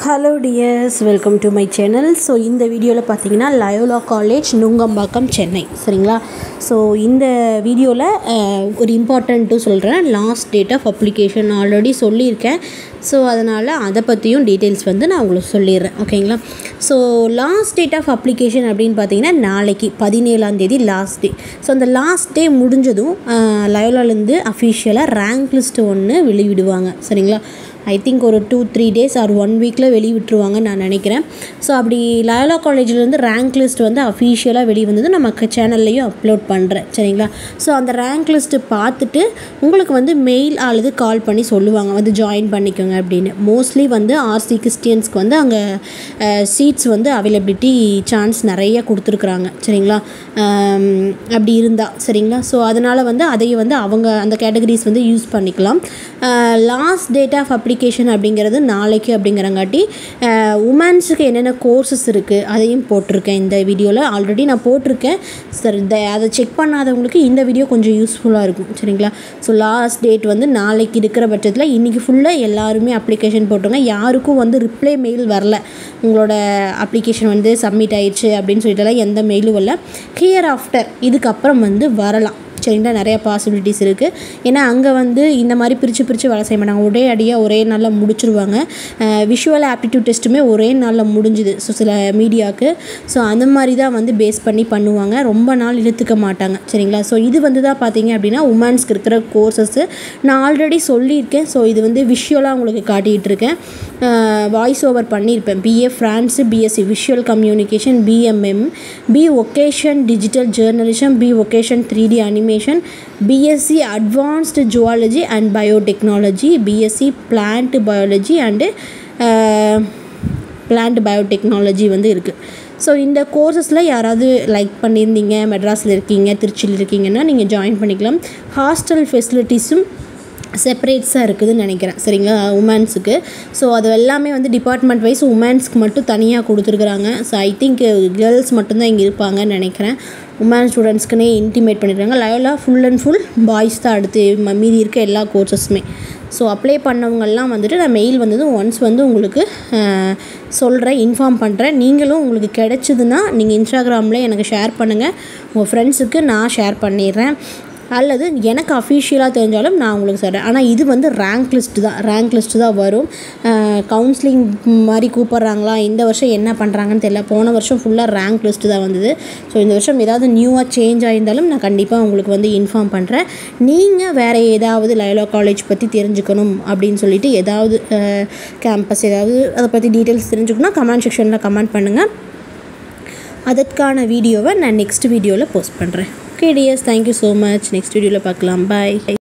hello dears welcome to my channel so இந்த வீடியோவில் பார்த்தீங்கன்னா லயோலா காலேஜ் நுங்கம்பாக்கம் சென்னை சரிங்களா ஸோ இந்த வீடியோவில் ஒரு இம்பார்ட்டண்ட்டும் சொல்கிறேன் last date of application already சொல்லியிருக்கேன் ஸோ அதனால் அதை பற்றியும் டீட்டெயில்ஸ் வந்து நான் உங்களுக்கு சொல்லிடுறேன் ஓகேங்களா so last date of application அப்படின்னு பார்த்தீங்கன்னா நாளைக்கு பதினேழாம் தேதி லாஸ்ட் டே ஸோ அந்த லாஸ்ட் டே முடிஞ்சதும் லயோலாலேருந்து அஃபிஷியலாக ரேங்க் லிஸ்ட் ஒன்று வெளியிடுவாங்க சரிங்களா ஐ திங்க் ஒரு two three days or one வீக்கில் வெளியிட்டுருவாங்கன்னு நான் நினைக்கிறேன் ஸோ அப்படி லயோலா காலேஜ்லேருந்து ரேங்க் லிஸ்ட் வந்து அஃபீஷியலாக வெளியே வந்தது நமக்கு சேனல்லையும் அப்லோட் பண்ணுறேன் சரிங்களா ஸோ அந்த ரேங்க் லிஸ்ட்டு பார்த்துட்டு உங்களுக்கு வந்து மெயில் அல்லது கால் பண்ணி சொல்லுவாங்க வந்து ஜாயின் பண்ணிக்கோங்க அப்படின்னு மோஸ்ட்லி வந்து ஆர்சி கிறிஸ்டியன்ஸ்க்கு வந்து அங்கே சீட்ஸ் வந்து அவைலபிலிட்டி சான்ஸ் நிறைய கொடுத்துருக்குறாங்க சரிங்களா அப்படி இருந்தால் சரிங்களா ஸோ அதனால் வந்து அதையும் வந்து அவங்க அந்த கேட்டகரிஸ் வந்து யூஸ் பண்ணிக்கலாம் லாஸ்ட் டேட் ஆஃப் அப்ளிகேஷன் அப்படிங்கிறது நாளைக்கு அப்படிங்கிறங்காட்டி உமன்ஸுக்கு என்னென்ன கோர்சஸ் இருக்குது அதையும் போட்டிருக்கேன் இந்த வீடியோவில் ஆல்ரெடி நான் போட்டிருக்கேன் சார் இந்த அதை செக் பண்ணாதவங்களுக்கு இந்த வீடியோ கொஞ்சம் யூஸ்ஃபுல்லாக இருக்கும் சரிங்களா ஸோ லாஸ்ட் டேட் வந்து நாளைக்கு இருக்கிற பட்சத்தில் இன்றைக்கி ஃபுல்லாக எல்லாருமே அப்ளிகேஷன் போட்டுருங்க யாருக்கும் வந்து ரிப்ளை மெயில் வரல உங்களோட அப்ளிகேஷன் வந்து சப்மிட் ஆயிடுச்சு அப்படின்னு சொல்லிட்டுலாம் எந்த மெயிலும் வரல ஹியர் ஆஃப்டர் இதுக்கப்புறம் வந்து வரலாம் சரிங்களா நிறைய பாசிபிலிட்டிஸ் இருக்குது ஏன்னா அங்கே வந்து இந்த மாதிரி பிரித்து பிரித்து வேலை செய்ய மாட்டாங்க ஒரே அடியாக ஒரே நாளில் முடிச்சிருவாங்க விஷுவல் ஆப்டிடியூட் டெஸ்ட்டுமே ஒரே நாளில் முடிஞ்சுது ஸோ சில மீடியாவுக்கு ஸோ அந்த மாதிரி தான் வந்து பேஸ் பண்ணி பண்ணுவாங்க ரொம்ப நாள் இழுத்துக்க மாட்டாங்க சரிங்களா ஸோ இது வந்து தான் பார்த்தீங்க அப்படின்னா உமன்ஸ்க்கு இருக்கிற கோர்சஸ்ஸு நான் ஆல்ரெடி சொல்லியிருக்கேன் ஸோ இது வந்து விஷுவலாக உங்களுக்கு காட்டிகிட்டு இருக்கேன் வாய்ஸ் ஓவர் பண்ணியிருப்பேன் BA French BSc visual communication BMM B vocation digital journalism B vocation three D animation BSc advanced zoology and biotechnology BSc plant biology and plant biotechnology வந்து இருக்குது ஸோ இந்த கோர்சஸில் யாராவது லைக் பண்ணியிருந்தீங்க மெட்ராஸில் இருக்கீங்க திருச்சியில் இருக்கீங்கன்னா நீங்கள் ஜாயின் பண்ணிக்கலாம் ஹாஸ்டல் ஃபெசிலிட்டிஸும் செப்பரேட்ஸாக இருக்குதுன்னு நினைக்கிறேன் சரிங்களா உமன்ஸுக்கு ஸோ அது எல்லாமே வந்து டிபார்ட்மெண்ட் வைஸ் உமன்ஸ்க்கு மட்டும் தனியாக கொடுத்துருக்குறாங்க ஸோ ஐ திங்க் கேர்ள்ஸ் மட்டும்தான் இங்கே இருப்பாங்கன்னு நினைக்கிறேன் உமன் ஸ்டூடெண்ட்ஸ்க்குனே இன்டிமேட் பண்ணியிருக்காங்க Loyola full and full boys தான் அடுத்து மீதி இருக்க எல்லா கோர்சஸுமே ஸோ அப்ளை பண்ணவங்கெல்லாம் வந்துட்டு நான் மெயில் வந்ததும் ஒன்ஸ் வந்து உங்களுக்கு சொல்கிறேன் இன்ஃபார்ம் பண்ணுறேன் நீங்களும் உங்களுக்கு கிடச்சிதுன்னா நீங்கள் இன்ஸ்டாகிராமில் எனக்கு ஷேர் பண்ணுங்கள் உங்கள் ஃப்ரெண்ட்ஸுக்கு நான் ஷேர் பண்ணிடுறேன் அல்லது எனக்கு அஃபிஷியலாக தெரிஞ்சாலும் நான் உங்களுக்கு சொல்கிறேன் ஆனால் இது வந்து ரேங்க் லிஸ்ட்டு தான் ரேங்க் லிஸ்ட்டு தான் வரும் கவுன்சிலிங் மாதிரி கூப்பிட்றாங்களா இந்த வருஷம் என்ன பண்ணுறாங்கன்னு தெரியல போன வருஷம் ஃபுல்லாக ரேங்க் லிஸ்ட்டு தான் வந்தது ஸோ இந்த வருஷம் ஏதாவது நியூவாக சேஞ்ச் ஆகியிருந்தாலும் நான் கண்டிப்பாக உங்களுக்கு வந்து இன்ஃபார்ம் பண்ணுறேன் நீங்கள் வேறு ஏதாவது லயோலா காலேஜ் பற்றி தெரிஞ்சுக்கணும் அப்படின்னு சொல்லிட்டு ஏதாவது கேம்பஸ் ஏதாவது அதை பற்றி டீட்டெயில்ஸ் தெரிஞ்சுக்கணும் கமெண்ட் செக்ஷனில் கமெண்ட் பண்ணுங்கள் அதற்கான வீடியோவை நான் நெக்ஸ்ட் வீடியோவில் போஸ்ட் பண்ணுறேன் okay dears thank you so much next வீடியோவில் பார்க்கலாம் பாய்